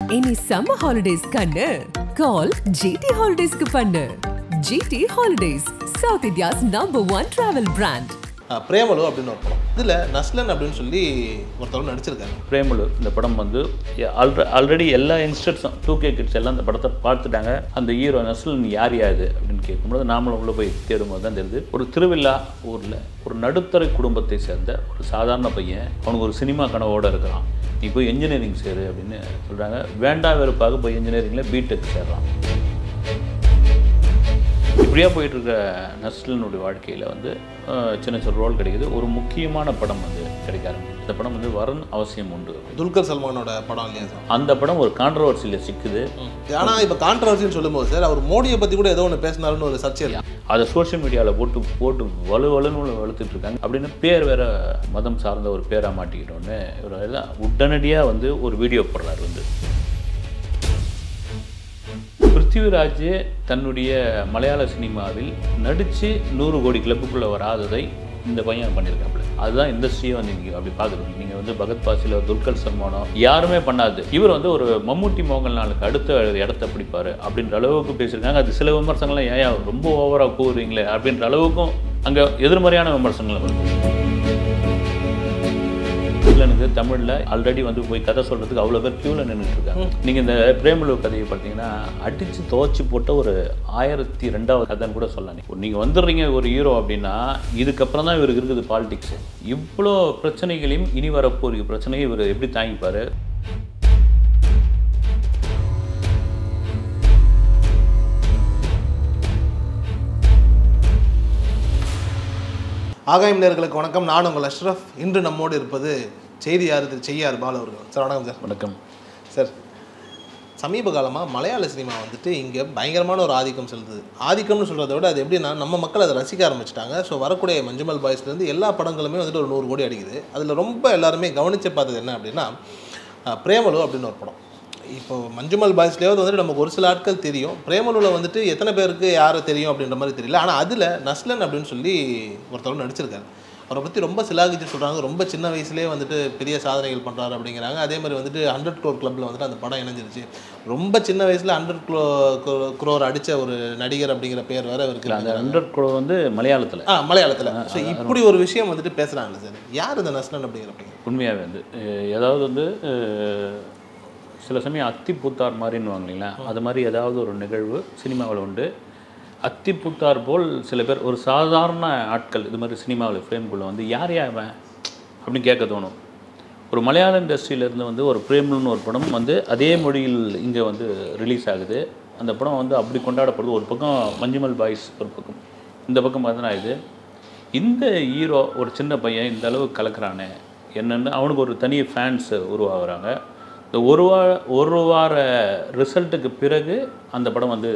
இனி summer holidays கண்ணு கால் GD ஹாலிடேஸ்க்கு பண்ணு GD Holidays South India's number one travel brand uh, Premalu அப்படின்னு ஒரு படம் இதில் நஸ்லன் அப்படின்னு சொல்லி ஒருத்தவர் நடிச்சிருக்காரு பிரேமலு இந்த படம் வந்து ஆல்ரெ ஆல்ரெடி எல்லா யங்ஸ்டர்ஸும் டூ கே கிட்ஸ் எல்லாம் இந்த படத்தை பார்த்துட்டாங்க அந்த ஹீரோ நஸ்லன் யார் யாது அப்படின்னு கேட்கும்போது நாமளும் உள்ளே போய் தேடும்போது தான் தெரியுது ஒரு திருவிழா ஊரில் ஒரு நடுத்தர குடும்பத்தை சேர்ந்த ஒரு சாதாரண பையன் அவனுக்கு ஒரு சினிமா கனவோடு இருக்கிறான் நீ போய் இன்ஜினியரிங் சேரு அப்படின்னு சொல்கிறாங்க வேண்டா வெறுப்பாக போய் இன்ஜினியரிங்கில் பிடெக் சேர்றான் இப்படியா போயிட்டு இருக்க நஸ்லனுடைய வாழ்க்கையில் வந்து அஹ், சின்ன சின்ன ரோல் கிடைக்குது ஒரு முக்கியமான படம் வந்து கிடைக்க ஆரம்பிக்குது இந்த படம் வந்து வரன் அவசியம் உண்டு துல்கர் சல்மானோட படம் இல்லையா சார் அந்த படம் ஒரு கான்ட்ரவர்சியில் சிக்குது ஆனால் இப்போ கான்ட்ரவர்சின்னு சொல்லும்போது சார் அவர் மோடியை பற்றி கூட ஏதோ ஒன்று பேசினாருன்னு ஒரு சர்ச்சை அதை சோஷியல் மீடியாவில் போட்டு போட்டு வலு வலுன்னு வளர்த்துட்டு இருக்காங்க அப்படின்னு பேர் வேற மதம் சார்ந்த ஒரு பேராக மாட்டிக்கிட்டோன்னு இவர் தான் உடனடியாக வந்து ஒரு வீடியோ போடுறாரு வந்து பிருத்திவிராஜ் தன்னுடைய மலையாள சினிமாவில் நடித்து நூறு கோடி கிளப்புக்குள்ளே வராததை இந்த பையன் பண்ணியிருக்காப்புல அதுதான் இண்டஸ்ட்ரியே வந்து நீங்கள் அப்படி பார்க்குறீங்க நீங்கள் வந்து பகத் பாசிலோ துல்கர் சல்மானோ யாருமே பண்ணாது இவர் வந்து ஒரு மம்முட்டி மோகன்லாலுக்கு அடுத்த இடத்த பிடிப்பார் அப்படின்ற அளவுக்கு பேசியிருக்காங்க அது சில விமர்சனங்கள்லாம் ஏன் ரொம்ப ஓவராக கூறுறீங்களே அப்படின்ற அளவுக்கும் அங்கே எதிர்மறையான விமர்சனங்கள் வருது வில்லனுக்கு தமிழில் ஆல்ரெடி வந்து போய் கதை சொல்கிறதுக்கு அவ்வளோ பேர் க்யூவில் நின்றுட்டு இருக்காங்க நீங்கள் இந்த பிரேமலு கதையை பார்த்தீங்கன்னா அடித்து துவச்சி போட்ட ஒரு ஆயிரத்தி ரெண்டாவது கதைன்னு கூட சொல்லலாம் நீங்கள் வந்துடுறீங்க ஒரு ஹீரோ அப்படின்னா இதுக்கப்புறம் தான் இவருக்கு இருக்குது பாலிடிக்ஸ் இவ்வளோ பிரச்சனைகளையும் இனி வரப்போகிற பிரச்சனையை இவர் எப்படி தாங்கிப்பார் ஆகாயம் நேர்களுக்கு வணக்கம் நான் உங்கள் அஷ்ரஃப் இன்று நம்மோடு இருப்பது செய்தி யார் திரு செய்யார் பால் அவர்கள் சார் வணக்கம் சார் வணக்கம் சார் சமீப காலமாக மலையாள சினிமா வந்துட்டு இங்கே பயங்கரமான ஒரு ஆதிக்கம் செலுத்துது ஆதிக்கம்னு சொல்கிறத விட அது எப்படின்னா நம்ம மக்கள் அதை ரசிக்க ஆரம்பிச்சிட்டாங்க ஸோ வரக்கூடிய மஞ்சுமல் பாய்ஸ்லேருந்து எல்லா படங்களுமே வந்துட்டு ஒரு நூறு கோடி அடிக்குது அதில் ரொம்ப எல்லாருமே கவனித்து பார்த்தது என்ன அப்படின்னா அஹ், பிரேமலு அப்படின்னு ஒரு படம் இப்போ மஞ்சுமல் பாய்ஸ்லேயாவது வந்துட்டு நமக்கு ஒரு சில ஆட்கள் தெரியும் பிரேமலுவில் வந்துட்டு எத்தனை பேருக்கு யாரை தெரியும் அப்படின்ற மாதிரி தெரியல ஆனால் அதில் நஸ்லன் அப்படின்னு சொல்லி ஒருத்தவர் நடிச்சிருக்காரு அவரை பற்றி ரொம்ப சிலாகிச்சு சொல்கிறாங்க ரொம்ப சின்ன வயசுலேயே வந்துட்டு பெரிய சாதனைகள் பண்ணுறாரு அப்படிங்கிறாங்க அதே மாதிரி வந்துட்டு ஹண்ட்ரட் க்ரோர் கிளப்பில் வந்துட்டு அந்த படம் இணைஞ்சிருச்சு ரொம்ப சின்ன வயசில் ஹண்ட்ரட் க்ரோ க்ரோர் அடித்த ஒரு நடிகர் அப்படிங்கிற பேர் வேறு இருக்கு அந்த ஹண்ட்ரட் குழு வந்து மலையாளத்தில் ஆ மலையாளத்தில் ஸோ இப்படி ஒரு விஷயம் வந்துட்டு பேசுகிறாங்க சார் யார் இந்த நஸ்லன் அப்படிங்கிற அப்படிங்கிற உண்மையாகவே வந்து அஹ் ஏதாவது வந்து அஹ், சில சமயம் அத்தி பூத்தார் மாதிரின்னு இல்லைங்களா அது மாதிரி ஏதாவது ஒரு நிகழ்வு சினிமாவில் உண்டு அத்தி பூத்தார் போல் சில பேர் ஒரு சாதாரண ஆட்கள் இது மாதிரி சினிமாவில் ஃப்ரேம்குள்ளே வந்து யார் யார் அவன் அப்படின்னு கேட்க தோணும் ஒரு மலையாள இண்டஸ்ட்ரியிலேருந்து வந்து ஒரு பிரேம்னு ஒரு படம் வந்து அதே மொழியில் இங்கே வந்து ரிலீஸ் ஆகுது அந்த படம் வந்து அப்படி கொண்டாடப்படுது ஒரு பக்கம் மஞ்சுமல் பாய்ஸ் ஒரு பக்கம் இந்த பக்கம் பார்த்தீங்கன்னா இது இந்த ஹீரோ ஒரு சின்ன பையன் இந்த அளவுக்கு கலக்குறானே என்னென்னு அவனுக்கு ஒரு தனி ஃபேன்ஸ் உருவாகுறாங்க இந்த ஒரு வார ஒரு வார ரிசல்ட்டுக்கு பிறகு அந்த படம் வந்து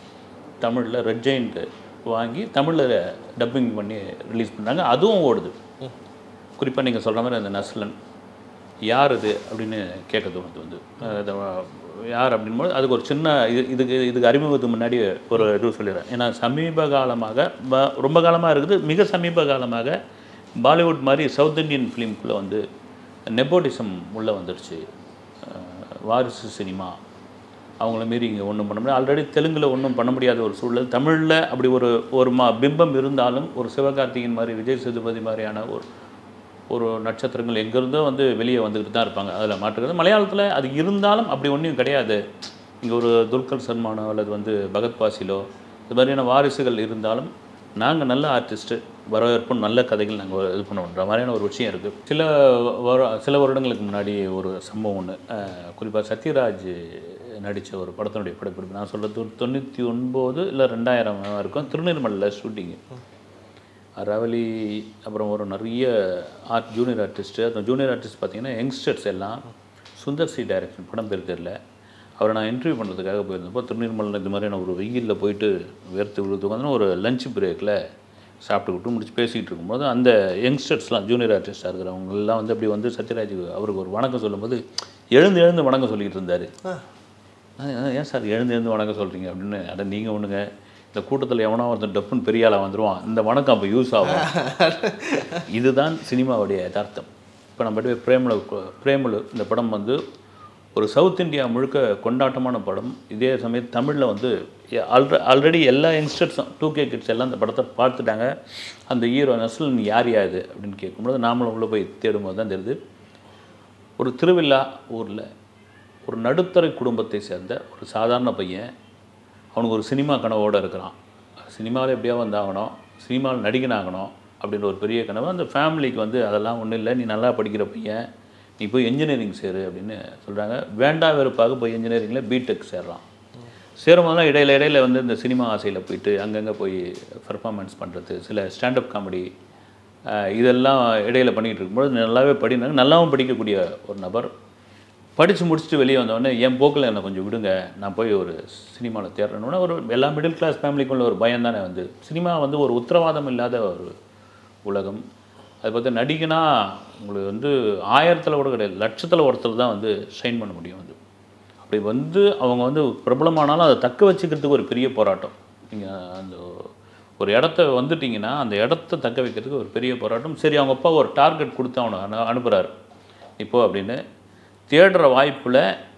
தமிழில் ரெட் ஜெயிண்ட் வாங்கி தமிழில் டப்பிங் பண்ணி ரிலீஸ் பண்ணாங்க அதுவும் ஓடுது குறிப்பாக நீங்கள் சொல்கிற மாதிரி அந்த நஸ்லன் யார் இது அப்படின்னு கேட்க தோணுது வந்து அஹ் இது, அஹ், யார் அப்படின்போது அதுக்கு ஒரு சின்ன இது இதுக்கு இதுக்கு அறிமுகத்துக்கு முன்னாடி ஒரு இது சொல்லிடுறேன் ஏன்னா சமீப காலமாக ப- ரொம்ப காலமாக இருக்குது மிக சமீப காலமாக பாலிவுட் மாதிரி சவுத் இந்தியன் ஃபிலிம்குள்ளே வந்து நெப்போட்டிசம் உள்ளே வந்துடுச்சு அஹ், வாரிசு சினிமா அவங்கள மீறி இங்கே ஒன்றும் பண்ண முடியாது ஆல்ரெடி தெலுங்கில் ஒன்றும் பண்ண முடியாத ஒரு சூழல் தமிழில் அப்படி ஒரு ஒரு மா பிம்பம் இருந்தாலும் ஒரு சிவகார்த்திகேயன் மாதிரி விஜய் சேதுபதி மாதிரியான ஒரு ஒரு நட்சத்திரங்கள் எங்கேருந்தோ வந்து வெளியே வந்துக்கிட்டு தான் இருப்பாங்க அதில் மாற்றுக்கிறது மலையாளத்தில் அது இருந்தாலும் அப்படி ஒன்றும் கிடையாது இங்கே ஒரு துல்கர் சல்மானோ அல்லது வந்து பகத் பாசிலோ இது மாதிரியான வாரிசுகள் இருந்தாலும் நாங்கள் நல்ல ஆர்டிஸ்ட்டு வரவேற்பும் நல்ல கதைகள் நாங்கள் இது பண்ணுவோன்ற மாதிரியான ஒரு விஷயம் இருக்குது சில வரு சில வருடங்களுக்கு முன்னாடி ஒரு சம்பவம் ஒன்று குறிப்பாக சத்யராஜ் நடித்த ஒரு படத்தினுடைய படப்பிடிப்பு நான் சொல்கிறது தொண்ணூற்றி ஒன்பது இல்லை ரெண்டாயிரம் இருக்கும் திருநெல்வேலியில் ஷூட்டிங்கு ரவலி அப்புறம் ஒரு நிறைய ஆர்ட் ஜூனியர் ஆர்டிஸ்ட்டு அந்த ஜூனியர் ஆர்டிஸ்ட் பார்த்தீங்கன்னா யங்ஸ்டர்ஸ் எல்லாம் சுந்தர் சி டைரக்ஷன் படம் பேர் தெரியல அவரை நான் இன்டர்வியூ பண்ணுறதுக்காக போயிருந்தப்போ திருநெல்வேலியில் இந்த மாதிரியான ஒரு வெயிலில் போயிட்டு வேர்த்து விழுத்து உட்காந்து ஒரு லஞ்ச் பிரேக்கில் சாப்பிட்டுக்கிட்டு முடிச்சு பேசிக்கிட்டு இருக்கும்போது அந்த யங்ஸ்டர்ஸ்லாம் ஜூனியர் ஆர்டிஸ்டாக இருக்கிறவங்க எல்லாம் வந்து அப்படி வந்து சத்யராஜ் அவருக்கு ஒரு வணக்கம் சொல்லும்போது எழுந்து எழுந்து வணக்கம் சொல்லிக்கிட்டு இருந்தார் நான் ஏன் சார் எழுந்து எழுந்து வணக்கம் சொல்கிறீங்க அப்படின்னு அட நீங்கள் ஒன்றுங்க இந்த கூட்டத்தில் எவனோ ஒருத்தன் டப்புன்னு பெரிய ஆளாக வந்துடுவான் இந்த வணக்கம் அப்போ யூஸ் ஆகும் இதுதான் சினிமாவுடைய யதார்த்தம் இப்போ நம்ம பிரேமலு பிரேமலு இந்த படம் வந்து ஒரு சவுத் இந்தியா முழுக்க கொண்டாட்டமான படம் இதே சமயம் தமிழில் வந்து ஆல்ரெ ஆல்ரெடி எல்லா யங்ஸ்டர்ஸும் டூ கே கிட்ஸ் எல்லாம் அந்த படத்தை பார்த்துட்டாங்க அந்த ஹீரோ நஸ்லன் யார் யாது அப்படின்னு கேட்கும்போது நாமளும் உள்ளே போய் தேடும்போது தான் தெரியுது ஒரு திருவிழா ஊரில் ஒரு நடுத்தர குடும்பத்தை சேர்ந்த ஒரு சாதாரண பையன் அவனுக்கு ஒரு சினிமா கனவோடு இருக்கிறான் சினிமாவில் எப்படியா வந்தாகணும் சினிமாவில் நடிகன் ஆகணும் அப்படின்ற ஒரு பெரிய கனவு அந்த ஃபேமிலிக்கு வந்து அதெல்லாம் ஒன்றும் இல்லை நீ நல்லா படிக்கிற பையன் நீ போய் இன்ஜினியரிங் சேரு அப்படின்னு சொல்கிறாங்க வேண்டா வெறுப்பாக போய் இன்ஜினியரிங்கில் பிடெக் சேர்றான் சேரும்போதெல்லாம் இடையில இடையில வந்து இந்த சினிமா ஆசையில் போயிட்டு அங்கங்கே போய் பெர்ஃபார்மன்ஸ் பண்ணுறது சில ஸ்டாண்டப் காமெடி இதெல்லாம் இடையில பண்ணிகிட்டு இருக்கும்போது நல்லாவே படினாங்க நல்லாவும் படிக்கக்கூடிய ஒரு நபர் படித்து முடிச்சுட்டு வெளியே வந்தோடனே என் போக்கில் என்னை கொஞ்சம் விடுங்க நான் போய் ஒரு சினிமாவில் தேடுறேன்னா ஒரு எல்லா மிடில் கிளாஸ் ஃபேமிலிக்குள்ள ஒரு பயம் தானே வந்து சினிமா வந்து ஒரு உத்தரவாதம் இல்லாத ஒரு உலகம் அதை பற்றி நடிகனா உங்களுக்கு வந்து ஆயிரத்தில் கூட கிடையாது லட்சத்தில் ஒருத்தர் தான் வந்து ஷைன் பண்ண முடியும் வந்து அப்படி வந்து அவங்க வந்து பிரபலமானாலும் அதை தக்க வச்சுக்கிறதுக்கு ஒரு பெரிய போராட்டம் நீங்கள் அந்த ஒரு இடத்த வந்துட்டிங்கன்னா அந்த இடத்த தக்க வைக்கிறதுக்கு ஒரு பெரிய போராட்டம் சரி அவங்க அப்பா ஒரு டார்கெட் கொடுத்து அவனை அனு அனுப்புகிறாரு இப்போ அப்படின்னு தேடுற வாய்ப்பில்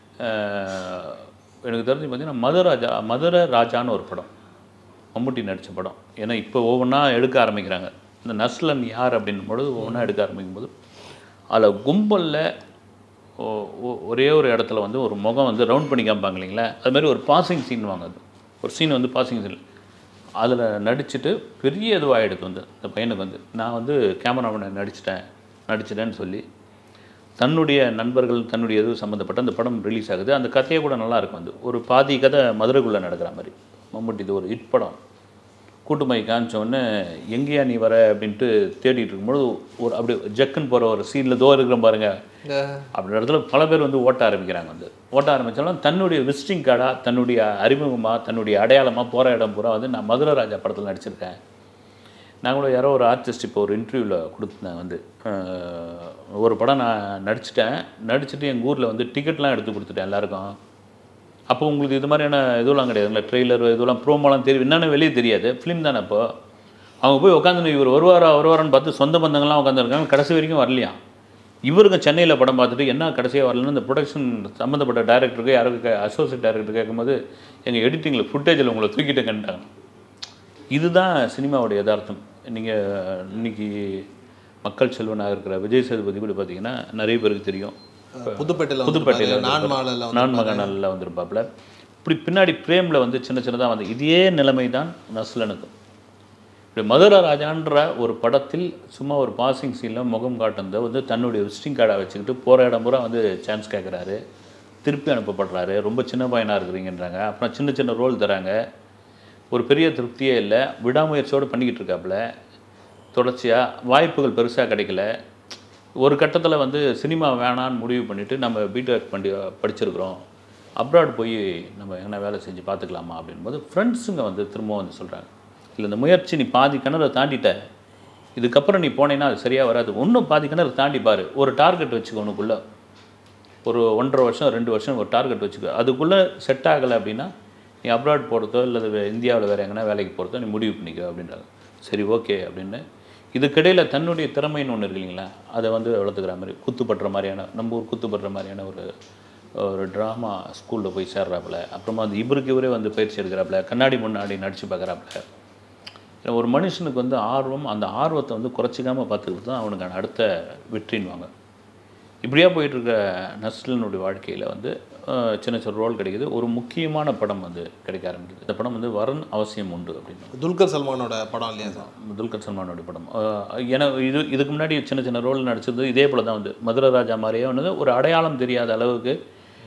எனக்கு தெரிஞ்சு பார்த்தீங்கன்னா மதுராஜா மதுரை ராஜான்னு ஒரு படம் மம்முட்டி நடித்த படம் ஏன்னா இப்போ ஒவ்வொன்றா எடுக்க ஆரம்பிக்கிறாங்க இந்த நஸ்லன் யார் அப்படின்னும் பொழுது ஒவ்வொன்றா எடுக்க ஆரம்பிக்கும் போது அதில் கும்பலில் ஒ- ஒ- ஒரே ஒரு இடத்துல வந்து ஒரு முகம் வந்து ரவுண்ட் பண்ணி காமிப்பாங்க இல்லைங்களா அது மாதிரி ஒரு பாசிங் சீன் வாங்க அது ஒரு சீன் வந்து பாசிங் சீன் அதில் நடிச்சுட்டு பெரிய இதுவாகிடுது வந்து இந்த பையனுக்கு வந்து நான் வந்து கேமராமேனை நடிச்சிட்டேன் நடிச்சிட்டேன்னு சொல்லி தன்னுடைய நண்பர்கள் தன்னுடைய இது சம்மந்தப்பட்ட அந்த படம் ரிலீஸ் ஆகுது அந்த கதையே கூட நல்லா இருக்கும் வந்து ஒரு பாதி கதை மதுரைக்குள்ளே நடக்கிற மாதிரி மம்முட்டி இது ஒரு ஹிட் படம் கூட்டுமை காமிச்ச உடனே எங்கேயா நீ வர அப்படின்ட்டு தேடிட்டு இருக்கும்போது ஒரு அப்படி ஜக்குன்னு போகிற ஒரு சீனில் தோ இருக்கிற பாருங்க இந்த அப்படி இடத்துல பல பேர் வந்து ஓட்ட ஆரம்பிக்கிறாங்க வந்து ஓட்ட ஆரம்பித்தாலும் தன்னுடைய விசிட்டிங் கார்டாக தன்னுடைய அறிமுகமாக தன்னுடைய அடையாளமாக போகிற இடம் பூரா வந்து நான் மதுரை ராஜா படத்தில் நடிச்சிருக்கேன் நான் கூட யாரோ ஒரு ஆர்டிஸ்ட் இப்போ ஒரு இன்டர்வியூவில் கொடுத்தேன் வந்து அஹ், ஒரு படம் நான் நடிச்சிட்டேன் நடிச்சுட்டு எங்கள் ஊரில் வந்து டிக்கெட்லாம் எடுத்து கொடுத்துட்டேன் எல்லாருக்கும் அப்போ உங்களுக்கு இது மாதிரியான இதுவெல்லாம் கிடையாதுங்களா ட்ரெய்லர் இதெல்லாம் ப்ரோமோலாம் தெரியும் என்னென்ன வெளியே தெரியாது ஃபிலிம் தானே அப்போ அவங்க போய் உட்காந்து இவர் வருவாரா வருவாரான்னு பார்த்து சொந்த பந்தங்கள்லாம் உட்காந்துருக்காங்க கடைசி வரைக்கும் வரலையாம் இவருங்க சென்னையில் படம் பார்த்துட்டு என்ன கடைசியாக வரலன்னு இந்த ப்ரொடக்ஷன் சம்மந்தப்பட்ட டைரக்டருக்கு யாருக்கு அசோசியேட் டைரக்டர் கேட்கும்போது எங்கள் எடிட்டிங்கில் ஃபுட்டேஜில் உங்களை தூக்கிட்டு கண்டாங்க இதுதான் சினிமாவுடைய யதார்த்தம் நீங்கள் இன்னைக்கு மக்கள் செல்வனாக இருக்கிற விஜய் சேதுபதி கூட பார்த்தீங்கன்னா நிறைய பேருக்கு தெரியும் புதுப்பேட்டையில் புதுப்பேட்டையில் நான் மாலில் நான் மகனில் வந்திருப்பாப்புல இப்படி பின்னாடி பிரேமில் வந்து சின்ன சின்னதாக வந்து இதே நிலைமை தான் நஸ்லனுக்கு இப்படி மதுரை ராஜான்ற ஒரு படத்தில் சும்மா ஒரு பாசிங் சீனில் முகம் காட்டுனதை வந்து தன்னுடைய விசிட்டிங் கார்டை வச்சுக்கிட்டு போகிற இடம் பூரா வந்து சான்ஸ் கேட்குறாரு திருப்பி அனுப்பப்படுறாரு ரொம்ப சின்ன பையனாக இருக்கிறீங்கன்றாங்க அப்புறம் சின்ன சின்ன ரோல் தராங்க ஒரு பெரிய திருப்தியே இல்லை விடாமுயற்சியோடு பண்ணிக்கிட்டு இருக்காப்புல தொடர்ச்சியாக வாய்ப்புகள் பெருசாக கிடைக்கல ஒரு கட்டத்தில் வந்து சினிமா வேணான்னு முடிவு பண்ணிவிட்டு நம்ம பிடெக் பண்ணி படிச்சிருக்கிறோம் அப்ராட் போய் நம்ம எங்கன்னா வேலை செஞ்சு பார்த்துக்கலாமா அப்படின்போது ஃப்ரெண்ட்ஸுங்க வந்து திரும்ப வந்து சொல்கிறாங்க இல்லை இந்த முயற்சி நீ பாதி கிணறை தாண்டிட்ட இதுக்கப்புறம் நீ போனேன்னா அது சரியாக வராது இன்னும் பாதி கிணறு தாண்டி பாரு ஒரு டார்கெட் வச்சுக்கோ உனக்குள்ள ஒரு ஒன்றரை வருஷம் ரெண்டு வருஷம் ஒரு டார்கெட் வச்சுக்கோ அதுக்குள்ளே செட் ஆகலை அப்படின்னா நீ அப்ராட் போகிறதோ இல்லை இந்தியாவில் வேறு எங்கன்னா வேலைக்கு போகிறதோ நீ முடிவு பண்ணிக்கோ அப்படின்றாங்க சரி ஓகே அப்படின்னு இதுக்கிடையில் தன்னுடைய திறமைன்னு ஒன்று இருக்கு இல்லைங்களா அதை வந்து வளர்த்துக்கிற மாதிரி குத்துப்பட்டுற மாதிரியான நம்ம ஊர் குத்துப்பட்டுற மாதிரியான ஒரு ஒரு ட்ராமா ஸ்கூலில் போய் சேர்றாப்புல அப்புறமா அந்த இவருக்கு இவரே வந்து பயிற்சி எடுக்கிறாப்புல கண்ணாடி முன்னாடி நடித்து பார்க்குறாப்புல ஏன்னா ஒரு மனுஷனுக்கு வந்து ஆர்வம் அந்த ஆர்வத்தை வந்து குறைச்சிக்காமல் பார்த்துக்கிட்டு தான் அவனுக்கான அடுத்த வெற்றின்வாங்க இப்படியா போயிட்டு இருக்க நஸ்லனுடைய வாழ்க்கையில் வந்து அஹ், சின்ன சின்ன ரோல் கிடைக்குது ஒரு முக்கியமான படம் வந்து கிடைக்க ஆரம்பிக்குது இந்த படம் வந்து வரன் அவசியம் உண்டு அப்படின்னு துல்கர் சல்மானோட படம் இல்லையா சார் துல்கர் சல்மானோட படம் அஹ், ஏன்னா இது இதுக்கு முன்னாடி சின்ன சின்ன ரோல் நடிச்சது இதே போல தான் வந்து மதுரை ராஜா மாதிரியே வந்து ஒரு அடையாளம் தெரியாத அளவுக்கு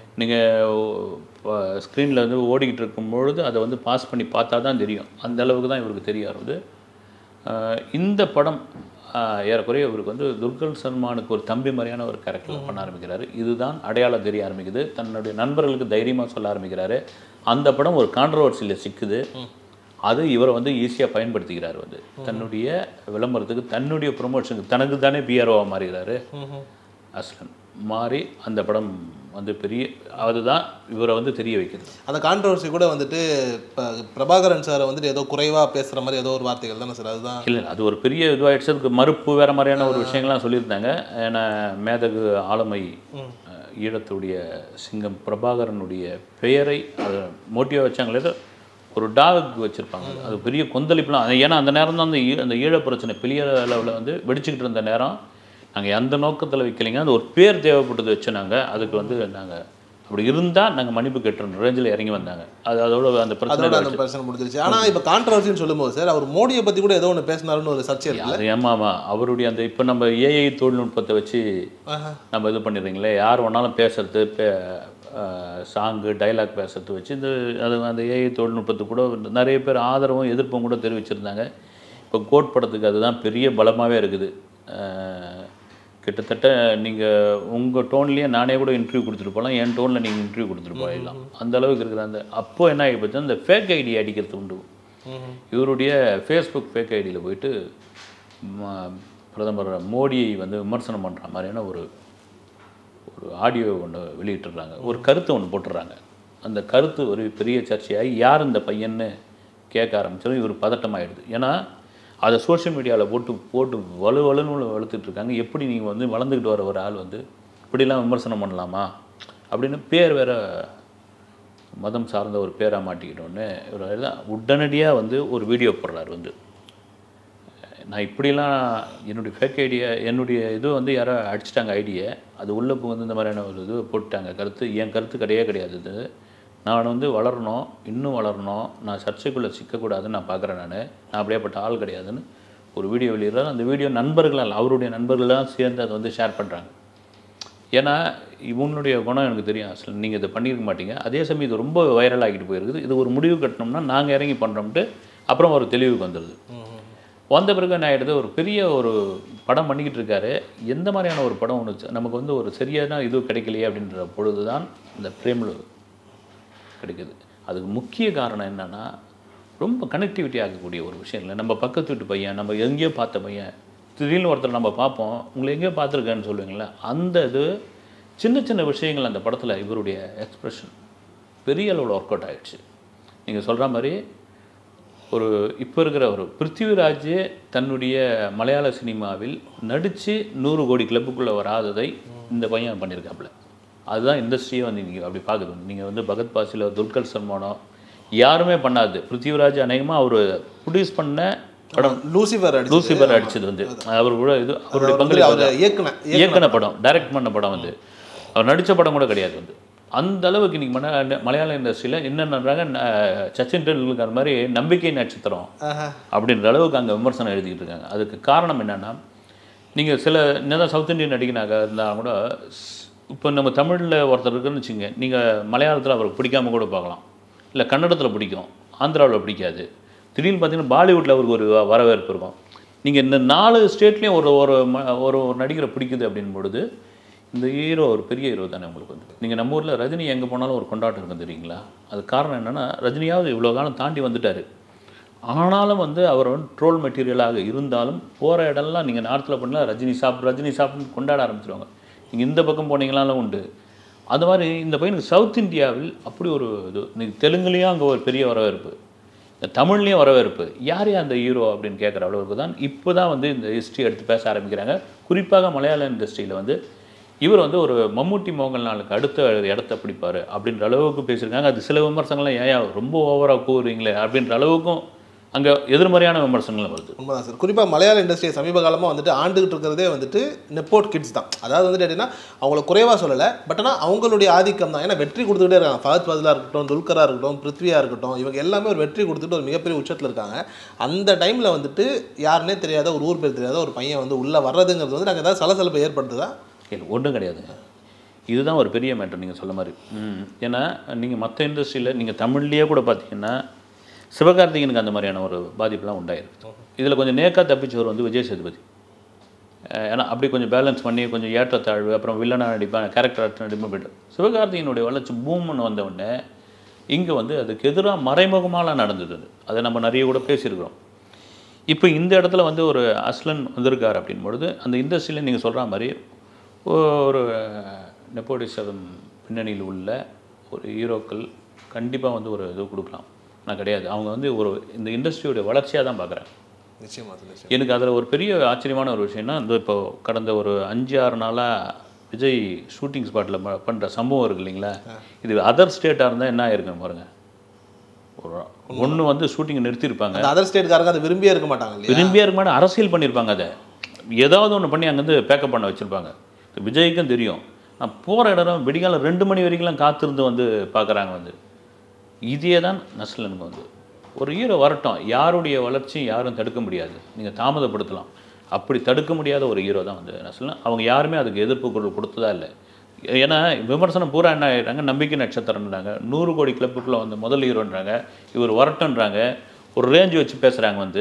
நீங்கள் ஸ்க்ரீனில் வந்து ஓடிக்கிட்டு இருக்கும் பொழுது அதை வந்து பாஸ் பண்ணி பார்த்தா தான் தெரியும் அந்த அளவுக்கு தான் இவருக்கு தெரிய ஆரம்பிது அஹ், இந்த படம் அஹ், ஏறக்குறைய இவருக்கு வந்து துல்கர் சல்மானுக்கு ஒரு தம்பி மாதிரியான ஒரு கேரக்டர் பண்ண ஆரம்பிக்கிறாரு இதுதான் அடையாளம் தெரிய ஆரம்பிக்குது தன்னுடைய நண்பர்களுக்கு தைரியமாக சொல்ல ஆரம்பிக்கிறாரு அந்த படம் ஒரு கான்ட்ரவர்சியில் சிக்குது அது இவரை வந்து ஈஸியாக பயன்படுத்திக்கிறார் வந்து தன்னுடைய விளம்பரத்துக்கு தன்னுடைய ப்ரொமோஷனுக்கு தனக்கு தானே பிஆர்ஓவாக மாறுகிறாரு அஸ்லன் மாறி அந்த படம் வந்து பெரிய அதுதான் இவரை வந்து தெரிய வைக்கிறது அந்த கான்ட்ரவர்சி கூட வந்துட்டு இப்போ பிரபாகரன் சாரை வந்துட்டு ஏதோ குறைவாக பேசுகிற மாதிரி ஏதோ ஒரு வார்த்தைகள் தானே சார் அதுதான் இல்லை அது ஒரு பெரிய இதுவாகிடுச்சு அதுக்கு மறுப்பு வேறு மாதிரியான ஒரு விஷயங்கள்லாம் சொல்லியிருந்தாங்க ஏன்னா மேதகு ஆளுமை அஹ், ஈழத்துடைய சிங்கம் பிரபாகரனுடைய பெயரை அதை மோட்டிவாக வச்சாங்களே தவிர ஒரு டாக் வச்சுருப்பாங்க அது பெரிய கொந்தளிப்புலாம் அது ஏன்னா அந்த நேரம் தான் அந்த ஈ- அந்த ஈழ பிரச்சனை பெரிய அளவில் வந்து வெடிச்சுக்கிட்டு இருந்த நேரம் நாங்கள் எந்த நோக்கத்தில் வைக்கலைங்க அது ஒரு பேர் தேவைப்பட்டது வச்சு நாங்கள் அதுக்கு வந்து நாங்கள் அப்படி இருந்தால் நாங்கள் மன்னிப்பு கேட்டுறோம் ரேஞ்சில் இறங்கி வந்தாங்க அது அதோட அந்த அதோட பிரச்சனை அந்த பிரச்சனை முடிஞ்சிருச்சு ஆனா இப்ப கான்ட்ரவர்சின்னு சொல்லும்போது சார் அவர் மோடியை பத்தி கூட ஏதோ ஒன்று பேசினாருன்னு ஒரு சர்ச்சை இருக்குல்ல அது ஏமாமா அவருடைய அந்த இப்போ நம்ம ஏஐ தொழில்நுட்பத்தை வச்சு ஆஹா. நம்ம இது பண்ணிடுறீங்களே யார் வேணாலும் பேசுறது பே சாங்கு டைலாக் பேசுறது வச்சு இந்த அது அந்த ஏஐ தொழில்நுட்பத்துக்கு கூட நிறைய பேர் ஆதரவும் எதிர்ப்பும் கூட தெரிவிச்சிருந்தாங்க இப்போ கோட் படத்துக்கு அதுதான் பெரிய பலமாகவே இருக்குது அஹ், கிட்டத்தட்ட நீங்கள் உங்கள் டோன்லேயே நானே கூட இன்டர்வியூ கொடுத்துட்டு போகலாம் என் டோனில் நீங்கள் இன்டர்வியூ கொடுத்துட்டு போயிடலாம் அந்த அளவுக்கு இருக்கிற அந்த அப்போ என்ன ஆகி போச்சு இந்த ஃபேக் ஐடி அடிக்கிறது உண்டு இவருடைய ஃபேஸ்புக் ஃபேக் ஐடியில் போயிட்டு ம- பிரதமர் மோடியை வந்து விமர்சனம் பண்ணுற மாதிரியான ஒரு ஒரு ஆடியோ ஒன்று வெளியிட்டுறாங்க ஒரு கருத்து ஒன்று போட்டுடுறாங்க அந்த கருத்து ஒரு பெரிய சர்ச்சையாகி யார் இந்த பையன்னு கேட்க ஆரம்பிச்சதும் இவர் பதட்டமாயிடுது ஏன்னா அதை சோஷியல் மீடியாவில் போட்டு போட்டு வலு வலுன்னு வளர்த்துட்டு இருக்காங்க எப்படி நீங்கள் வந்து வளர்ந்துக்கிட்டு வர ஒரு ஆள் வந்து இப்படிலாம் விமர்சனம் பண்ணலாமா அப்படின்னு பேர் வேற மதம் சார்ந்த ஒரு பேராக மாட்டிக்கிட்டோன்னு இவர் தான் உடனடியாக வந்து ஒரு வீடியோ போடுறாரு வந்து நான் இப்படிலாம் என்னுடைய ஃபேக் ஐடியா என்னுடைய இது வந்து யாரோ அடிச்சிட்டாங்க ஐடியை அது உள்ளே வந்து இந்த மாதிரியான ஒரு இது போட்டாங்க கருத்து என் கருத்து கிடையவே கிடையாது இது நான் வந்து வளரணும் இன்னும் வளரணும் நான் சர்ச்சைக்குள்ளே சிக்கக்கூடாதுன்னு நான் பார்க்குறேன் நான் நான் அப்படியேப்பட்ட ஆள் கிடையாதுன்னு ஒரு வீடியோ வெளியிடுறாரு அந்த வீடியோ நண்பர்களால் அவருடைய நண்பர்களெல்லாம் சேர்ந்து அதை வந்து ஷேர் பண்ணுறாங்க ஏன்னா இவனுடைய குணம் எனக்கு தெரியும் அசல் நீங்கள் இதை பண்ணியிருக்க மாட்டீங்க அதே சமயம் இது ரொம்ப வைரல் ஆகிட்டு போயிருக்குது இது ஒரு முடிவு கட்டினோம்னா நாங்கள் இறங்கி பண்ணுறோம்ட்டு அப்புறம் ஒரு தெளிவுக்கு வந்துடுது வந்த பிறகு என்ன ஆகிடுது ஒரு பெரிய ஒரு படம் பண்ணிக்கிட்டு இருக்காரு எந்த மாதிரியான ஒரு படம் ஒன்று நமக்கு வந்து ஒரு சரியான இது கிடைக்கலையே அப்படின்ற பொழுது தான் இந்த பிரேமில் கிடைக்குது அதுக்கு முக்கிய காரணம் என்னன்னா ரொம்ப கனெக்டிவிட்டி ஆகக்கூடிய ஒரு விஷயம் இல்லை நம்ம பக்கத்து வீட்டு பையன் நம்ம எங்கேயோ பார்த்த பையன் திடீர்னு ஒருத்தர் நம்ம பார்ப்போம் உங்களை எங்கேயோ பார்த்துருக்கேன்னு சொல்லுவீங்களே அந்த இது சின்ன சின்ன விஷயங்கள் அந்த படத்தில் இவருடைய எக்ஸ்பிரஷன் பெரிய அளவில் ஒர்க் அவுட் ஆகிடுச்சு நீங்கள் சொல்கிற மாதிரி ஒரு இப்போ இருக்கிற ஒரு பிருத்திவிராஜே தன்னுடைய மலையாள சினிமாவில் நடித்து நூறு கோடி கிளப்புக்குள்ளே வராததை இந்த பையன் பண்ணியிருக்காப்புல அதுதான் இண்டஸ்ட்ரியே வந்து நீங்கள் அப்படி பார்க்குது நீங்கள் வந்து பகத் பாசிலோ துல்கர் சல்மானோ யாருமே பண்ணாது பிருத்திவிராஜ் அநேகமாக அவர் ப்ரொடியூஸ் பண்ண படம் லூசிஃபர் அடிச்சு லூசிபர் அடிச்சது வந்து அவர் கூட இது அவருடைய அவர் வந்து பங்களிப்பு அவர் தான். இயக்குன இயக்குன படம் டைரக்ட் பண்ண படம் வந்து அவர் நடித்த படம் கூட கிடையாது வந்து அந்த அளவுக்கு இன்னைக்கு மன மலையாள இண்டஸ்ட்ரியில் என்னென்றாங்க சச்சின் டெண்டுல்கர் மாதிரி நம்பிக்கை நட்சத்திரம் ஆஹா. அப்படின்ற அளவுக்கு அங்கே விமர்சனம் எழுதிக்கிட்டு இருக்காங்க அதுக்கு காரணம் என்னென்னா நீங்கள் சில என்னதான் சவுத் இந்தியன் நடிகனாக இருந்தால் கூட இப்போ நம்ம தமிழில் ஒருத்தர் இருக்குன்னு வச்சுங்க நீங்கள் மலையாளத்தில் அவருக்கு பிடிக்காம கூட பார்க்கலாம் இல்லை கன்னடத்தில் பிடிக்கும் ஆந்திராவில் பிடிக்காது திடீர்னு பார்த்தீங்கன்னா பாலிவுட்டில் அவருக்கு ஒரு வ- வரவேற்பு இருக்கும் நீங்கள் இந்த நாலு ஸ்டேட்லேயும் ஒரு ஒரு ம- ஒரு ஒரு நடிகரை பிடிக்குது அப்படின் பொழுது இந்த ஹீரோ ஒரு பெரிய ஹீரோ தானே உங்களுக்கு வந்து நீங்கள் நம்ம ஊரில் ரஜினி எங்கே போனாலும் ஒரு கொண்டாட்டம் இருக்கும் தெரியுங்களா அது காரணம் என்னென்னா ரஜினியாவது இவ்வளோ காலம் தாண்டி வந்துட்டார் ஆனாலும் வந்து அவர் வந்து ட்ரோல் மெட்டீரியலாக இருந்தாலும் போகிற இடம்லாம் நீங்கள் நார்த்தில் பண்ணலாம் ரஜினி சாப்பிட்டு ரஜினி சாப்பிட்டு கொண்டாட ஆரம்பிச்சிருவாங்க நீங்கள் இந்த பக்கம் போனீங்களாலும் உண்டு அந்த மாதிரி இந்த பையனுக்கு சவுத் இந்தியாவில் அப்படி ஒரு இது இன்னைக்கு தெலுங்குலேயும் அங்கே ஒரு பெரிய வரவேற்பு இந்த தமிழ்லேயும் வரவேற்பு யார் யார் அந்த ஹீரோ அப்படின்னு கேட்குற அளவுக்கு தான் இப்போ தான் வந்து இந்த ஹிஸ்ட்ரி எடுத்து பேச ஆரம்பிக்கிறாங்க குறிப்பாக மலையாள இண்டஸ்ட்ரியில் வந்து இவர் வந்து ஒரு மம்முட்டி மோகன்லாலுக்கு அடுத்த இடத்த பிடிப்பார் அப்படின்ற அளவுக்கு பேசியிருக்காங்க அது சில விமர்சனங்கள்லாம் ஏன் ரொம்ப ஓவராக கூறுறீங்களே அப்படின்ற அளவுக்கும் அங்கே எதிர்மறையான விமர்சனங்கள் வருது உண்மைதான் சார் குறிப்பாக மலையாள இண்டஸ்ட்ரியை சமீப காலமாக வந்துட்டு ஆண்டுகிட்டு இருக்கிறதே வந்துட்டு நெப்போட் கிட்ஸ் தான் அதாவது வந்துட்டு எப்படின்னா அவங்கள குறைவாக சொல்லலை பட் ஆனால் அவங்களுடைய ஆதிக்கம் தான் ஏன்னா வெற்றி கொடுத்துக்கிட்டே இருக்காங்க ஃபஹத் பதிலாக இருக்கட்டும் துல்கராக இருக்கட்டும் பிருத்வியாக இருக்கட்டும் இவங்க எல்லாமே ஒரு வெற்றி கொடுத்துட்டு ஒரு மிகப்பெரிய உச்சத்தில் இருக்காங்க அந்த டைமில் வந்துட்டு யாருன்னே தெரியாத ஒரு ஊர் பேர் தெரியாத ஒரு பையன் வந்து உள்ளே வர்றதுங்கிறது வந்து நாங்கள் ஏதாவது சலசலப்பை ஏற்படுத்துதா இல்லை ஒன்றும் கிடையாதுங்க இதுதான் ஒரு பெரிய மேட்டர் நீங்கள் சொல்ல மாதிரி ம். ஏன்னா நீங்கள் மற்ற இண்டஸ்ட்ரியில் நீங்கள் தமிழ்லேயே கூட பார்த்தீங்கன்னா சிவகார்த்திகனுக்கு அந்த மாதிரியான ஒரு பாதிப்புலாம் உண்டாயிருக்கு இதில் கொஞ்சம் நேக்கா தப்பிச்சவர் வந்து விஜய் சேதுபதி அஹ் ஏன்னா அப்படி கொஞ்சம் பேலன்ஸ் பண்ணி கொஞ்சம் ஏற்றத்தாழ்வு அப்புறம் வில்லனாக நடிப்பேன் கேரக்டர் நடிப்பேன் போய்ட்டு சிவகார்த்திகனுடைய வளர்ச்சி பூம்னு வந்த உடனே இங்கே வந்து அதுக்கு எதிராக மறைமுகமாலாம் நடந்தது அது. அதை நம்ம நிறைய கூட பேசியிருக்கிறோம் இப்போ இந்த இடத்துல வந்து ஒரு அஸ்லன் வந்திருக்கார் அப்படின் பொழுது அந்த இண்டஸ்ட்ரியில் நீங்கள் சொல்கிற மாதிரி ஒரு நெப்போடிசம் பின்னணியில் உள்ள ஒரு ஹீரோக்கள் கண்டிப்பாக வந்து ஒரு இது கொடுக்கலாம் நான் கிடையாது அவங்க வந்து ஒரு இந்த இண்டஸ்ட்ரியோட வளர்ச்சியாக தான் பார்க்குறேன் நிச்சயமா சார் நிச்சயம் எனக்கு அதில் ஒரு பெரிய ஆச்சரியமான ஒரு விஷயம்னா இந்த இப்போ கடந்த ஒரு அஞ்சு ஆறு நாளாக விஜய் ஷூட்டிங் ஸ்பாட்டில் பண்ணுற சம்பவம் இருக்கு இல்லைங்களா இது அதர் ஸ்டேட்டாக இருந்தால் என்ன ஆயிருக்குன்னு பாருங்க ஒரு ஒன்று வந்து ஷூட்டிங்கை நிறுத்தியிருப்பாங்க அந்த அதர் ஸ்டேட்காரங்க அதை விரும்பியே இருக்க மாட்டாங்க இல்லையா விரும்பியா இருக்க மாட்டேன் அரசியல் பண்ணியிருப்பாங்க அதை ஏதாவது ஒன்று பண்ணி அங்கேருந்து பேக்கப் பண்ண வச்சுருப்பாங்க விஜய்க்கும் தெரியும் நான் போகிற இடம் விடிகாலம் ரெண்டு மணி வரைக்கும்லாம் காத்திருந்து வந்து பார்க்குறாங்க வந்து இதே தான் நஸ்லனுக்கு வந்து ஒரு ஹீரோ வரட்டும் யாருடைய வளர்ச்சியும் யாரும் தடுக்க முடியாது நீங்கள் தாமதப்படுத்தலாம் அப்படி தடுக்க முடியாத ஒரு ஹீரோ தான் வந்து நஸ்லன் அவங்க யாருமே அதுக்கு எதிர்ப்பு குரல் கொடுத்ததா இல்லை ஏன்னா விமர்சனம் பூரா என்ன ஆயிடுறாங்க நம்பிக்கை நட்சத்திரம்ன்றாங்க நூறு கோடி கிளப்புக்குள்ளே வந்து முதல் ஹீரோன்றாங்க இவர் வரட்டுன்றாங்க ஒரு ரேஞ்ச் வச்சு பேசுகிறாங்க வந்து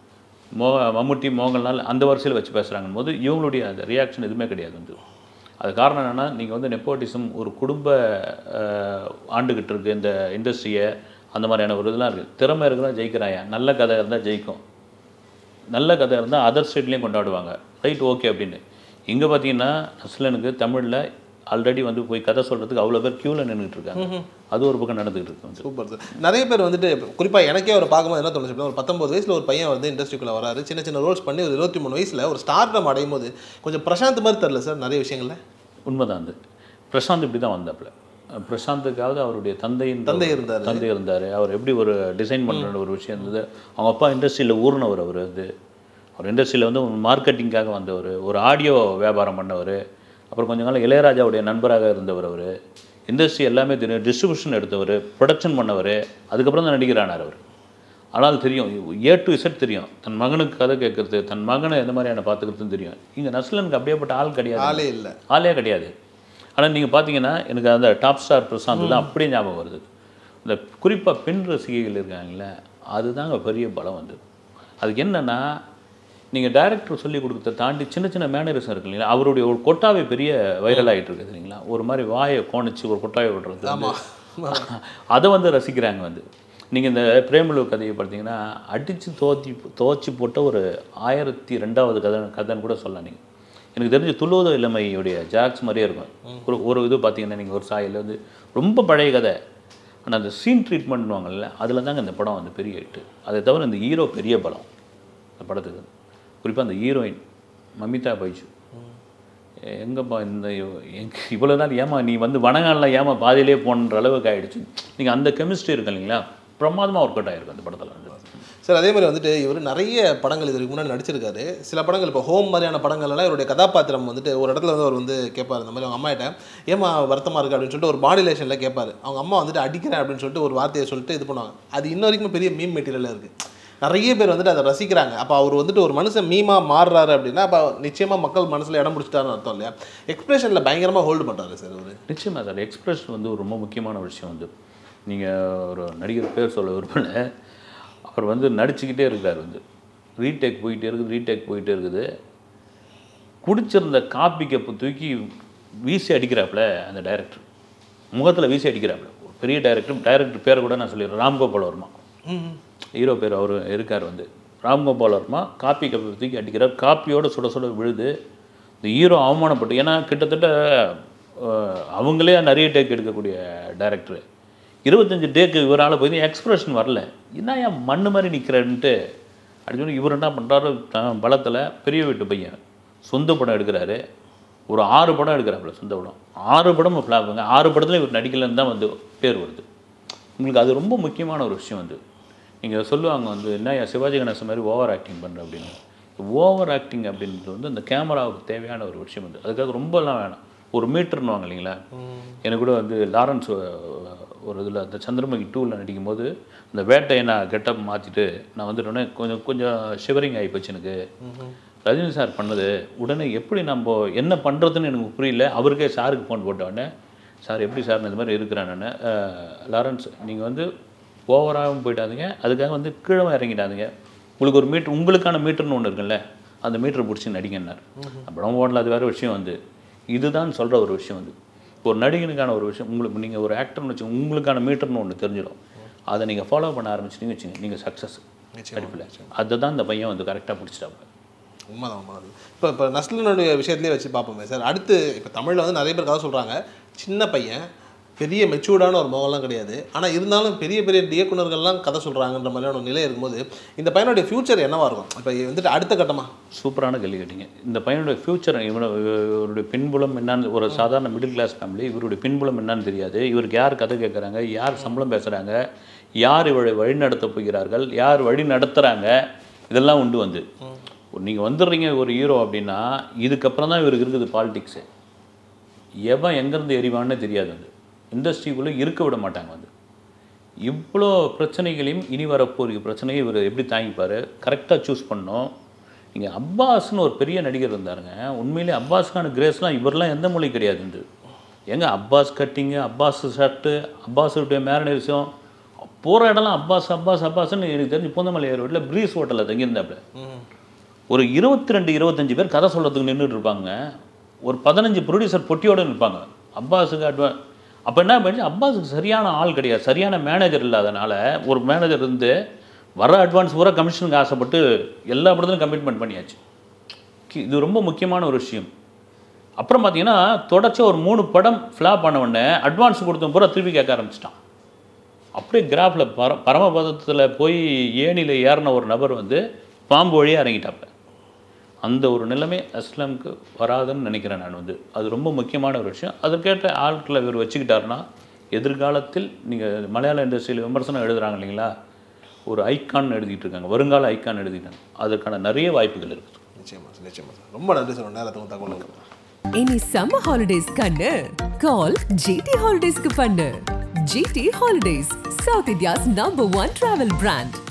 மோ மம்முட்டி மோகன்லால் அந்த வரிசையில் வச்சு பேசுகிறாங்க போது இவங்களுடைய அந்த ரியாக்ஷன் எதுவுமே கிடையாது வந்து அது காரணம் என்னென்னா நீங்கள் வந்து நெப்போட்டிசம் ஒரு குடும்ப அஹ், ஆண்டுகிட்டு இருக்கு இந்த இண்டஸ்ட்ரியை அந்த மாதிரியான ஒரு இதெல்லாம் இருக்குது திறமை இருக்கிறா ஜெயிக்கிறாயா நல்ல கதை இருந்தால் ஜெயிக்கும் நல்ல கதை இருந்தால் அதர் ஸ்டேட்லேயும் கொண்டாடுவாங்க ரைட் ஓகே அப்படின்னு இங்கே பார்த்தீங்கன்னா நஸ்லனுக்கு தமிழில் ஆல்ரெடி வந்து போய் கதை சொல்கிறதுக்கு அவ்வளோ பேர் க்யூவில் நின்றுட்டு இருக்காங்க அது ஒரு பக்கம் நடந்துகிட்டு இருக்கு வந்து சூப்பர் சார் நிறைய பேர் வந்துட்டு குறிப்பாக எனக்கே அவர் பார்க்கும்போது என்ன தோணுச்சு அப்படின்னா, ஒரு பத்தொம்பது வயசில் ஒரு பையன் வந்து இண்டஸ்ட்ரிக்குள்ளே வராரு சின்ன சின்ன ரோல்ஸ் பண்ணி ஒரு இருபத்தி மூணு வயசில் ஒரு ஸ்டார்டம் அடையும் போது கொஞ்சம் பிரசாந்த் மாதிரி தெரில சார் நிறைய விஷயங்கள்ல உண்மைதான் அது பிரசாந்த் இப்படி தான் வந்தாப்புல பிரசாந்துக்காவது அவருடைய தந்தையின் தந்தை இருந்தாரு. தந்தை இருந்தார் அவர் எப்படி ஒரு டிசைன் பண்ணுற ஒரு விஷயம் இருந்தது அவங்க அப்பா இண்டஸ்ட்ரியில் ஊறினவர் அவர் வந்து அவர் இண்டஸ்ட்ரியில் வந்து மார்க்கெட்டிங்காக வந்தவர் ஒரு ஆடியோ வியாபாரம் பண்ணவர் அப்புறம் கொஞ்ச காலம் இளையராஜாவுடைய நண்பராக இருந்தவர் அவர் இண்டஸ்ட்ரி எல்லாமே தெரியும் டிஸ்ட்ரிபியூஷன் எடுத்தவர் ப்ரொடக்ஷன் பண்ணவர் அதுக்கப்புறம் தான் நடிகரானார் அவர் ஆனால் தெரியும் ஏ டு இசட் தெரியும் தன் மகனுக்கு கதை கேட்கறது தன் மகனை எந்த மாதிரியான பார்த்துக்கிறதுன்னு தெரியும் இங்கே நஸ்லனுக்கு அப்படியேப்பட்ட ஆள் கிடையாது ஆளே இல்லை ஆளே கிடையாது ஆனால் நீங்கள் பார்த்தீங்கன்னா எனக்கு அந்த டாப் ஸ்டார் பிரசாந்த் தான் அப்படியே ஞாபகம் வருது இந்த குறிப்பாக பெண் ரசிகைகள் இருக்காங்களே அதுதாங்க பெரிய பலம் வந்து அதுக்கு என்னென்னா நீங்கள் டைரக்டர் சொல்லி கொடுக்கறத தாண்டி சின்ன சின்ன மேனரிசம் இருக்கு இல்லைங்களா அவருடைய ஒரு கொட்டாவை பெரிய வைரல் ஆகிட்டு இருக்குது இல்லைங்களா ஒரு மாதிரி வாயை கோணிச்சு ஒரு கொட்டாவை விடுறது வந்து அதை வந்து ரசிக்கிறாங்க வந்து நீங்கள் இந்த பிரேமலு கதையை பார்த்தீங்கன்னா அடித்து தோத்தி துவச்சி போட்ட ஒரு ஆயிரத்தி ரெண்டாவது கதை கதைன்னு கூட சொல்லலாம் நீங்கள் எனக்கு தெரிஞ்ச துள்ளோத இளமையுடைய ஜாக்ஸ் மாதிரியே இருக்கும் ஒரு ஒரு இது பார்த்தீங்கன்னா நீங்கள் ஒரு சாயில் வந்து ரொம்ப பழைய கதை ஆனால் அந்த சீன் ட்ரீட்மெண்ட்னுவாங்கல்ல அதில் தாங்க இந்த படம் வந்து பெரிய ஹிட்டு அதை தவிர இந்த ஹீரோ பெரிய பலம் இந்த படத்துக்கு குறிப்பாக அந்த ஹீரோயின் மமிதா பைஜு எங்கப்பா இந்த எங்க இவ்வளோ நாள் ஏமா நீ வந்து வனகாலில் ஏமா பாதியிலே போன்ற அளவுக்கு ஆயிடுச்சு நீங்கள் அந்த கெமிஸ்ட்ரி இருக்கு இல்லைங்களா பிரமாதமாக ஒர்க் அவுட் ஆகிருக்கும் அந்த படத்தில் வந்து சார் அதே மாதிரி வந்துட்டு இவர் நிறைய படங்கள் இதுக்கு முன்னாடி நடிச்சிருக்காரு சில படங்கள் இப்போ ஹோம் மாதிரியான படங்கள் எல்லாம் இவருடைய கதாபாத்திரம் வந்துட்டு ஒரு இடத்துல வந்து அவர் வந்து கேட்பார் இந்த மாதிரி அவங்க அம்மாட்ட ஏமா வருத்தமாக இருக்குது அப்படின்னு சொல்லிட்டு ஒரு மாடுலேஷனில் கேட்பார் அவங்க அம்மா வந்துட்டு அடிக்கிறேன் அப்படின்னு சொல்லிட்டு ஒரு வார்த்தையை சொல்லிட்டு இது பண்ணுவாங்க அது இன்ன வரைக்கும் பெரிய மீம் மெட்டீரியலாக இருக்குது நிறைய பேர் வந்துட்டு அதை ரசிக்கிறாங்க அப்போ அவர் வந்துட்டு ஒரு மனுஷன் மீமாக மாறுறாரு அப்படின்னா அப்போ நிச்சயமாக மக்கள் மனசில் இடம் பிடிச்சிட்டாருன்னு அர்த்தம் இல்லையா எக்ஸ்பிரஷனில் பயங்கரமாக ஹோல்டு பண்ணுறாரு சார் அவர் நிச்சயமாக சார் எக்ஸ்பிரஷன் வந்து ஒரு ரொம்ப முக்கியமான விஷயம் வந்து நீங்கள் ஒரு நடிகர் பேர் சொல்ல விரும்பல அவர் வந்து நடிச்சுக்கிட்டே இருக்கார் வந்து ரீடேக் போயிட்டே இருக்குது ரீடேக் போயிட்டே இருக்குது குடிச்சிருந்த காப்பி கப்பு தூக்கி வீசி அடிக்கிறாப்புல அந்த டைரக்டர் முகத்தில் வீசி அடிக்கிறாப்புல ஒரு பெரிய டைரக்டர் டைரக்டர் பேரை கூட நான் சொல்லிடுறேன் ராம்கோபால் வர்மா ஹீரோ பேர் அவர் இருக்கார் வந்து ராம்கோபால் வர்மா காப்பி கப்பை தூக்கி அடிக்கிறார் காப்பியோட சுட சுட விழுது இந்த ஹீரோ அவமானப்பட்டு ஏன்னா கிட்டத்தட்ட அஹ், அவங்களே நிறைய டேக் எடுக்கக்கூடிய டைரக்டர் இருபத்தஞ்சு டேக்கு இவரால் போய் எக்ஸ்பிரஷன் வரல என்ன ஏன் மண்ணு மாதிரி நிற்கிறேன்ட்டு அப்படி சொல்லி இவர் என்ன பண்ணுறாரு பலத்தில் பெரிய வீட்டு பையன் சொந்த படம் எடுக்கிறாரு ஒரு ஆறு படம் எடுக்கிறாப்புல சொந்த படம் ஆறு படம் ஃப்ளாப்புங்க ஆறு படத்தில் இவர் நடிக்கலன்னு தான் வந்து பேர் வருது உங்களுக்கு அது ரொம்ப முக்கியமான ஒரு விஷயம் வந்து நீங்கள் சொல்லுவாங்க வந்து என்ன சிவாஜி கணேசன் மாதிரி ஓவர் ஆக்டிங் பண்ணுற அப்படின்னு ஓவர் ஆக்டிங் அப்படின்றது வந்து அந்த கேமராவுக்கு தேவையான ஒரு விஷயம் வந்து அதுக்காக ரொம்பலாம் வேணாம் ஒரு மீட்டர்னுவாங்க இல்லைங்களா எனக்கு கூட வந்து லாரன்ஸ் அஹ், ஒரு இதில் அந்த சந்திரமுகி டூவில் நடிக்கும் போது அந்த வேட்டையை நான் கெட்டப் மாற்றிட்டு நான் வந்துட்டு உடனே கொஞ்சம் கொஞ்சம் ஷிவரிங் ஆகி போச்சு எனக்கு ரஜினி சார் பண்ணது உடனே எப்படி நம்ம என்ன பண்ணுறதுன்னு எனக்கு புரியல அவருக்கே சாருக்கு ஃபோன் போட்ட உடனே சார் எப்படி சார் நான் இந்த மாதிரி இருக்கிறேன் நான் லாரன்ஸ் நீங்கள் வந்து ஓவராகவும் போயிட்டாதீங்க அதுக்காக வந்து கீழே இறங்கிடாதீங்க உங்களுக்கு ஒரு மீட்டர் உங்களுக்கான மீட்டர்னு ஒன்று இருக்குல்ல அந்த மீட்டரை பிடிச்சி நடிங்கன்னார் படம் ஓடல அது வேறு விஷயம் வந்து இதுதான் சொல்கிற ஒரு விஷயம் வந்து ஒரு நடிகனுக்கான ஒரு விஷயம் உங்களுக்கு நீங்கள் ஒரு ஆக்டர்னு வச்சு உங்களுக்கான மீட்டர்னு ஒன்று தெரிஞ்சிடும் அதை நீங்கள் ஃபாலோ பண்ண ஆரம்பிச்சிட்டிங்க வச்சுங்க நீங்கள் சக்ஸஸ் நடிப்பில் அதுதான் இந்த பையன் வந்து கரெக்டாக பிடிச்சிட்டாங்க உண்மைதான் உண்மைதான் இப்போ இப்போ நஸ்லனுடைய விஷயத்துலேயே வச்சு பார்ப்போமே சார் அடுத்து இப்போ தமிழில் வந்து நிறைய பேர் கதை சொல்கிறாங்க சின்ன பையன் பெரிய மெச்சூர்டான ஒரு முகம்லாம் கிடையாது ஆனால் இருந்தாலும் பெரிய பெரிய இயக்குனர்கள்லாம் கதை சொல்கிறாங்கன்ற மாதிரியான ஒரு நிலை இருக்கும்போது இந்த பையனுடைய ஃப்யூச்சர் என்னவா இருக்கும் இப்போ வந்துட்டு அடுத்த கட்டமாக சூப்பரான கேள்வி கேட்டீங்க இந்த பையனுடைய ஃப்யூச்சர் இவனோட இவருடைய பின்புலம் என்னன்னு ஒரு சாதாரண மிடில் கிளாஸ் ஃபேமிலி இவருடைய பின்புலம் என்னன்னு தெரியாது இவருக்கு யார் கதை கேட்குறாங்க யார் சம்பளம் பேசுகிறாங்க யார் இவரை வழி நடத்த போகிறார்கள் யார் வழி நடத்துகிறாங்க இதெல்லாம் உண்டு வந்து நீங்கள் வந்துடுறீங்க ஒரு ஹீரோ அப்படின்னா இதுக்கப்புறம் தான் இவருக்கு இருக்குது பாலிடிக்ஸு எவன் எங்கேருந்து எறிவான்னு தெரியாது வந்து இண்டஸ்ட்ரிக்குள்ளே இருக்க விட மாட்டாங்க வந்து இவ்வளோ பிரச்சனைகளையும் இனி வரப்போகிற பிரச்சனையை இவர் எப்படி தாங்கிப்பார் கரெக்டாக சூஸ் பண்ணோம் நீங்கள் அப்பாஸ்னு ஒரு பெரிய நடிகர் இருந்தாருங்க உண்மையிலே அப்பாஸ்க்கான கிரேஸ்லாம் இவரெல்லாம் எந்த மொழி கிடையாது இந்த ஏங்க அப்பாஸ் கட்டிங்கு அப்பாஸ் ஷர்ட்டு அப்பாஸுடைய மேரனரிசம் போகிற இடம்லாம் அப்பாஸ் அப்பாஸ் அப்பாஸ்ன்னு எனக்கு தெரிஞ்சு பூந்தமல்லி ரோட்டில் ப்ரீஸ் ஹோட்டலில் தங்கியிருந்தாப்புல ஒரு இருபத்தி ரெண்டு இருபத்தஞ்சு பேர் கதை சொல்கிறதுக்கு நின்றுட்டு இருப்பாங்க ஒரு பதினஞ்சு ப்ரொடியூசர் பொட்டியோடு நிற்பாங்க அப்பாஸுக்கு அட்வா அப்போ என்ன பண்ணி அப்பாஸுக்கு சரியான ஆள் கிடையாது சரியான மேனேஜர் இல்லாதனால ஒரு மேனேஜர் இருந்து வர அட்வான்ஸ் பூரா கமிஷனுக்கு ஆசைப்பட்டு எல்லா படத்துலையும் கமிட்மெண்ட் பண்ணியாச்சு கி- இது ரொம்ப முக்கியமான ஒரு விஷயம் அப்புறம் பார்த்தீங்கன்னா தொடர்ச்சி ஒரு மூணு படம் ஃப்ளாப் பண்ண உடனே அட்வான்ஸ் கொடுத்த பூரா திருப்பி கேட்க ஆரம்பிச்சிட்டான் அப்படியே கிராஃபில் பர பரமபதத்தில் போய் ஏணியில் ஏறின ஒரு நபர் வந்து பாம்பு வழியாக இறங்கிட்டாப்ப அந்த ஒரு நிலைமை அஸ்லாமுக்கு வராதுன்னு நினைக்கிறேன் நான் வந்து அது ரொம்ப முக்கியமான ஒரு விஷயம் அதற்கேற்ற ஆட்களை இவர் வச்சுக்கிட்டாருன்னா எதிர்காலத்தில் நீங்கள் மலையாள இண்டஸ்ட்ரியில் விமர்சனம் எழுதுறாங்க இல்லைங்களா ஒரு ஐக்கான் எழுதிட்டு இருக்காங்க வருங்கால ஐக்கான் எழுதிட்டாங்க அதற்கான நிறைய வாய்ப்புகள் இருக்குது நிச்சயமா சார் நிச்சயமா சார் ரொம்ப நன்றி சார் நேரத்துக்கு தகவல் இனி சம்மர் ஹாலிடேஸ் கண்ணு கால் ஜிடி ஹாலிடேஸ்க்கு பண்ணு GD Holidays South India's number one travel brand